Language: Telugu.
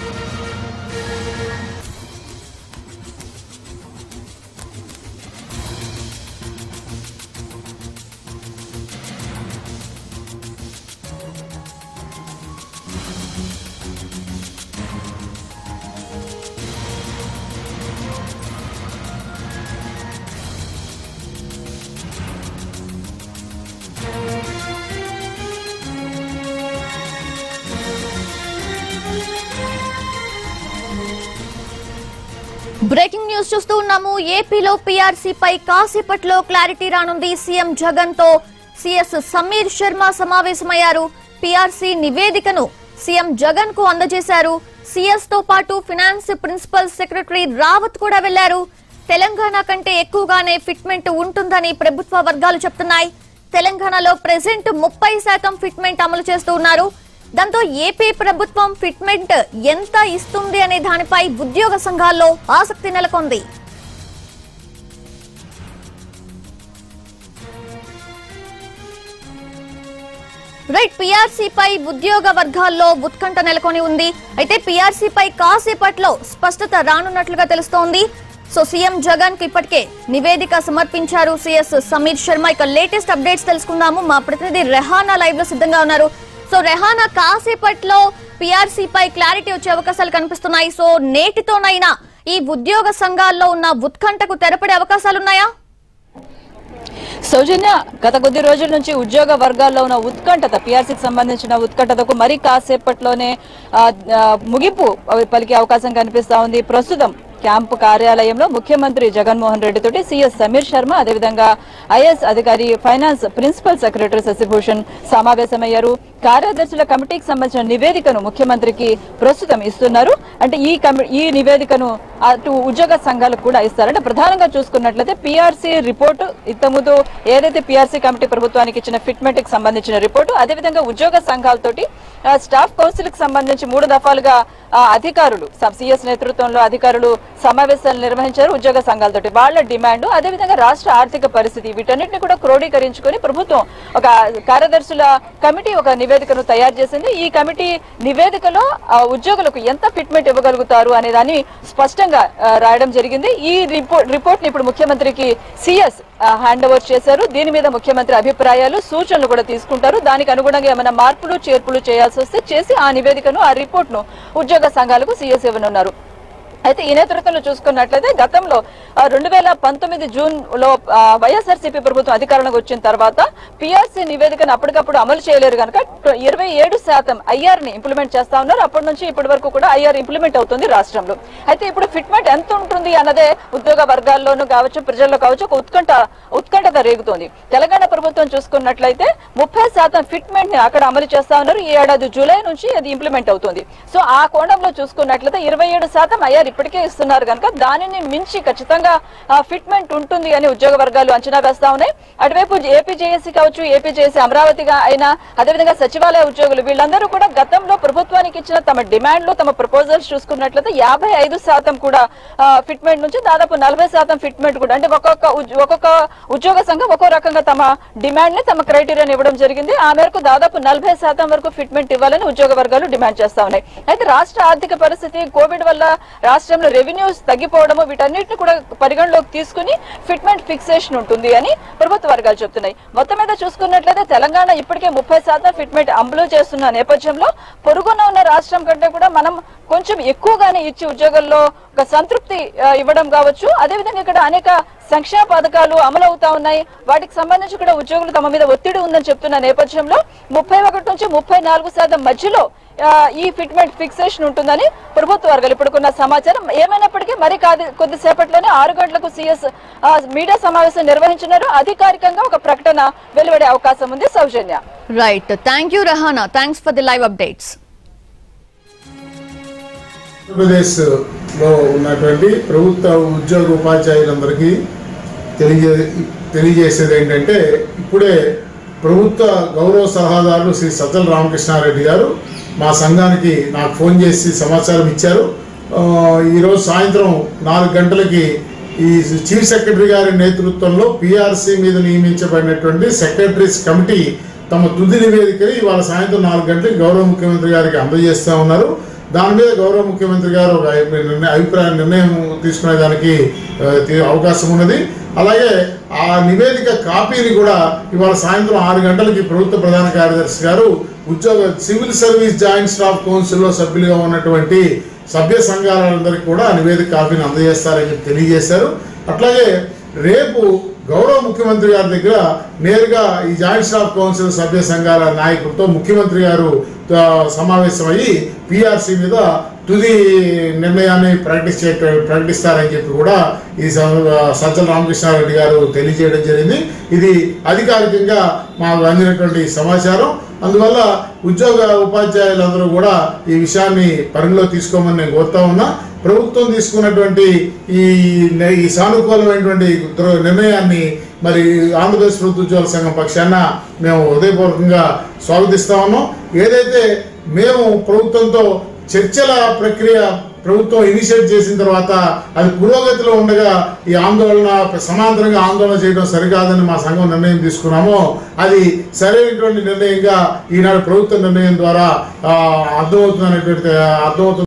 బ్రేకింగ్ న్యూస్ చూస్తూ ఉన్నాము ఏపీలో పీఆర్సీ పై కాసేపట్లో క్లారిటీ రానుంది సీఎం జగన్ తో సీఎస్ సమీర్ శర్మ సమావేశమయ్యారు పీఆర్సీ నివేదికను సీఎం జగన్ కు అందజేశారు సీఎస్ తో పాటు ఫినాన్స్ ప్రిన్సిపల్ సెక్రటరీ రావత్ కూడా వెళ్లారు తెలంగాణ కంటే ఎక్కువగానే ఫిట్మెంట్ ఉంటుందని ప్రభుత్వ వర్గాలు చెప్తున్నాయి తెలంగాణలో ప్రెసెంట్ ముప్పై శాతం ఫిట్మెంట్ అమలు చేస్తూ ఉన్నారు దాంతో ఏపీ ప్రభుత్వం ఫిట్మెంట్ ఎంత ఇస్తుంది అనే దానిపై ఉద్యోగ సంఘాల్లో ఆసక్తి నెలకొంది రైట్ పీఆర్సీ పై ఉద్యోగ వర్గాల్లో ఉత్కంఠ నెలకొని ఉంది అయితే పీఆర్సీ పై కాసేపట్లో స్పష్టత రానున్నట్లుగా తెలుస్తోంది సో సీఎం జగన్ కి ఇప్పటికే నివేదిక సమర్పించారు సీఎస్ సమీర్ శర్మ ఇక లేటెస్ట్ అప్డేట్స్ తెలుసుకుందాము మా ప్రతినిధి రెహానా లైవ్ లో సిద్ధంగా ఉన్నారు సో రెహానా కాసేపట్లో పీఆర్సీ పై క్లారిటీ వచ్చే అవకాశాలు కనిపిస్తున్నాయి సో నేటితోనైనా ఈ ఉద్యోగ సంఘాల్లో ఉన్న ఉత్కంఠకు తెరపడే అవకాశాలున్నాయా సౌజన్య గత కొద్ది రోజుల నుంచి ఉద్యోగ వర్గాల్లో ఉన్న ఉత్కంఠత పిఆర్సీకి సంబంధించిన ఉత్కంఠతకు మరి కాసేపట్లోనే ఆ, ఆ, ముగింపు పలికే అవకాశం కనిపిస్తా ఉంది ప్రస్తుతం క్యాంపు కార్యాలయంలో ముఖ్యమంత్రి జగన్మోహన్ రెడ్డి తోటి సీఎస్ సమీర్ శర్మ అదేవిధంగా ఐఎస్ అధికారి ఫైనాన్స్ ప్రిన్సిపల్ సెక్రటరీ శశిభూషణ్ సమావేశమయ్యారు కార్యదర్శుల కమిటీకి సంబంధించిన నివేదికను ముఖ్యమంత్రికి ప్రస్తుతం ఇస్తున్నారు అంటే ఈ కమి ఈ నివేదికను అటు ఉద్యోగ సంఘాలకు కూడా ఇస్తారు అంటే ప్రధానంగా చూసుకున్నట్లయితే పిఆర్సీ రిపోర్టు ఇంతకుముందు ఏదైతే పిఆర్సీ కమిటీ ప్రభుత్వానికి ఇచ్చిన ఫిట్మెంట్ కి సంబంధించిన రిపోర్టు అదేవిధంగా ఉద్యోగ సంఘాలతోటి ఆ, స్టాఫ్ కౌన్సిల్ కి సంబంధించి మూడు దఫాలుగా ఆ, అధికారులు సిఎస్ నేతృత్వంలో అధికారులు సమావేశాలు నిర్వహించారు ఉద్యోగ సంఘాలతోటి వాళ్ళ డిమాండ్ అదేవిధంగా రాష్ట్ర ఆర్థిక పరిస్థితి వీటన్నిటిని కూడా క్రోడీకరించుకొని ప్రభుత్వం ఒక కార్యదర్శుల కమిటీ ఒక నివేదికను తయారు చేసింది ఈ కమిటీ నివేదికలో ఆ, ఉద్యోగులకు ఎంత ఫిట్మెంట్ ఇవ్వగలుగుతారు అనే దాన్ని స్పష్టంగా ఆ, రాయడం జరిగింది ఈ రిపోర్ట్ రిపోర్ట్ ని ఇప్పుడు ముఖ్యమంత్రికి సిఎస్ హ్యాండ్ ఓవర్ చేశారు దీని మీద ముఖ్యమంత్రి అభిప్రాయాలు సూచనలు కూడా తీసుకుంటారు దానికి అనుగుణంగా ఏమైనా మార్పులు చేర్పులు చేయాల్సి వస్తే చేసి ఆ నివేదికను ఆ రిపోర్ట్ ను ఉద్యోగ సంఘాలకు సిఎస్ ఇవ్వనున్నారు అయితే ఈ నేతృత్వంలో చూసుకున్నట్లయితే గతంలో రెండు వేల పంతొమ్మిది జూన్ లో వైఎస్ఆర్సీపీ ప్రభుత్వం అధికారంలోకి వచ్చిన తర్వాత పిఆర్సీ నివేదికను అప్పటికప్పుడు అమలు చేయలేరు కనుక ఇరవై ఏడు శాతం ఐఆర్ ని ఇంప్లిమెంట్ చేస్తా ఉన్నారు అప్పటి నుంచి ఇప్పటి వరకు కూడా ఐఆర్ ఇంప్లిమెంట్ అవుతుంది రాష్ట్రంలో అయితే ఇప్పుడు ఫిట్మెంట్ ఎంత ఉంటుంది అన్నదే ఉద్యోగ వర్గాల్లోనూ కావచ్చు ప్రజల్లో కావచ్చు ఒక ఉత్కంఠ ఉత్కంఠత రేగుతోంది తెలంగాణ ప్రభుత్వం చూసుకున్నట్లయితే ముప్పై శాతం ఫిట్మెంట్ ని అక్కడ అమలు చేస్తా ఉన్నారు ఈ ఏడాది జూలై నుంచి అది ఇంప్లిమెంట్ అవుతుంది సో ఆ కోణంలో చూసుకున్నట్లయితే ఇరవై ఏడు శాతం ఐఆర్ ఇప్పటికే ఇస్తున్నారు కనుక దానిని మించి ఖచ్చితంగా ఫిట్మెంట్ ఉంటుంది అని ఉద్యోగ వర్గాలు అంచనా వేస్తా ఉన్నాయి అటువైపు ఏపీజేఏసీ కావచ్చు ఏపీజేఏసీ అమరావతిగా అయినా అదేవిధంగా సచివాలయ ఉద్యోగులు వీళ్ళందరూ కూడా గతంలో ప్రభుత్వానికి ఇచ్చిన తమ డిమాండ్లు తమ ప్రపోజల్స్ చూసుకున్నట్లయితే యాభై ఐదు శాతం కూడా ఫిట్మెంట్ నుంచి దాదాపు నలభై శాతం ఫిట్మెంట్ కూడా అంటే ఒక్కొక్క ఉద్- ఒక్కొక్క ఉద్యోగ సంఘం ఒక్కో రకంగా తమ డిమాండ్ ని తమ క్రైటీరియాని ఇవ్వడం జరిగింది ఆ మేరకు దాదాపు నలభై శాతం వరకు ఫిట్మెంట్ ఇవ్వాలని ఉద్యోగ వర్గాలు డిమాండ్ చేస్తా ఉన్నాయి అయితే రాష్ట్ర ఆర్థిక పరిస్థితి కోవిడ్ వల్ల రాష్ట్రంలో రెవెన్యూస్ తగ్గిపోవడము వీటన్నిటిని కూడా పరిగణలోకి తీసుకుని ఫిట్మెంట్ ఫిక్సేషన్ ఉంటుంది అని ప్రభుత్వ వర్గాలు చెప్తున్నాయి మొత్తం మీద చూసుకున్నట్లయితే తెలంగాణ ఇప్పటికే ముప్పై శాతం ఫిట్మెంట్ అమలు చేస్తున్న నేపథ్యంలో పొరుగున ఉన్న రాష్ట్రం కంటే కూడా మనం కొంచెం ఎక్కువగానే ఇచ్చి ఉద్యోగాల్లో ఒక సంతృప్తి ఆ, ఇవ్వడం కావచ్చు అదేవిధంగా ఇక్కడ అనేక సంక్షేమ పథకాలు అమలు అవుతా ఉన్నాయి వాటికి సంబంధించి కూడా ఉద్యోగులు తమ మీద ఒత్తిడి ఉందని చెప్తున్న నేపథ్యంలో ముప్పై ఒకటి నుంచి ముప్పై నాలుగు శాతం మధ్యలో ఆ, ఈ ఫిట్మెంట్ ఫిక్సేషన్ ఉంటుందని ప్రభుత్వ వర్గాలు ఇప్పుడుకున్న సమాచారం ఏమైనప్పటికీ మరి కాదు కొద్దిసేపట్లోనే ఆరు గంటలకు సీఎస్ మీడియా సమావేశం నిర్వహించినారు అధికారికంగా ఒక ప్రకటన వెలువడే అవకాశం ఉంది Soujanya right thank you Rehana thanks for the live updates Andhra Pradesh లో ఉన్నటువంటి ప్రభుత్వ ఉద్యోగ ఉపాధ్యాయులందరికీ తెలియజే తెలియజేసేది ఏంటంటే ఇప్పుడే ప్రభుత్వ గౌరవ సలహాదారులు శ్రీ సజ్జల రామకృష్ణారెడ్డి గారు మా సంఘానికి నాకు ఫోన్ చేసి సమాచారం ఇచ్చారు ఆ, ఈరోజు సాయంత్రం నాలుగు గంటలకి ఈ చీఫ్ సెక్రటరీ గారి నేతృత్వంలో పిఆర్సీ మీద నియమించబడినటువంటి సెక్రటరీస్ కమిటీ తమ తుది నివేదికని ఇవాళ సాయంత్రం నాలుగు గంటలకు గౌరవ ముఖ్యమంత్రి గారికి అందజేస్తా ఉన్నారు దాని మీద గౌరవ ముఖ్యమంత్రి గారు ఒక అభి- నిర్ణయ- అభిప్రాయ నిర్ణయం తీసుకునే దానికి ఆ, తీ- అవకాశం ఉన్నది అలాగే ఆ నివేదిక కాపీని కూడా ఇవాళ సాయంత్రం ఆరు గంటలకి ప్రభుత్వ ప్రధాన కార్యదర్శి గారు ఉద్యోగ సివిల్ సర్వీస్ జాయింట్ స్టాఫ్ కౌన్సిల్లో సభ్యులుగా ఉన్నటువంటి సభ్య సంఘాలందరికీ కూడా ఆ నివేదిక కాపీని అందజేస్తారని చెప్పి తెలియజేశారు అట్లాగే రేపు గౌరవ ముఖ్యమంత్రి గారి దగ్గర నేరుగా ఈ జాయింట్ స్టాఫ్ కౌన్సిల్ సభ్య సంఘాల నాయకులతో ముఖ్యమంత్రి గారు ఆ, సమావేశమయ్యి పిఆర్సీ మీద తుది నిర్ణయాన్ని ప్రకటించే ప్రకటిస్తారని చెప్పి కూడా ఈ స- సజ్జల రామకృష్ణారెడ్డి గారు తెలియజేయడం జరిగింది ఇది అధికారికంగా మాకు అందినటువంటి సమాచారం అందువల్ల ఉద్యోగ ఉపాధ్యాయులందరూ కూడా ఈ విషయాన్ని పరిగణలో తీసుకోమని నేను కోరుతా ఉన్నా ప్రభుత్వం తీసుకున్నటువంటి ఈ నే- ఈ సానుకూలమైనటువంటి దృ- నిర్ణయాన్ని మరి ఆంధ్రప్రదేశ్ ప్రభుత్వ ఉద్యోగుల సంఘం పక్షాన మేము హృదయపూర్వకంగా స్వాగతిస్తా ఉన్నాం ఏదైతే మేము ప్రభుత్వంతో చర్చల ప్రక్రియ ప్రభుత్వం ఇనిషియేట్ చేసిన తర్వాత అది పురోగతిలో ఉండగా ఈ ఆందోళన సమాంతరంగా ఆందోళన చేయడం సరికాదని మా సంఘం నిర్ణయం తీసుకున్నామో అది సరైనటువంటి నిర్ణయంగా ఈనాడు ప్రభుత్వ నిర్ణయం ద్వారా ఆ, అర్థమవుతుందనేటువంటి అర్థమవుతుంది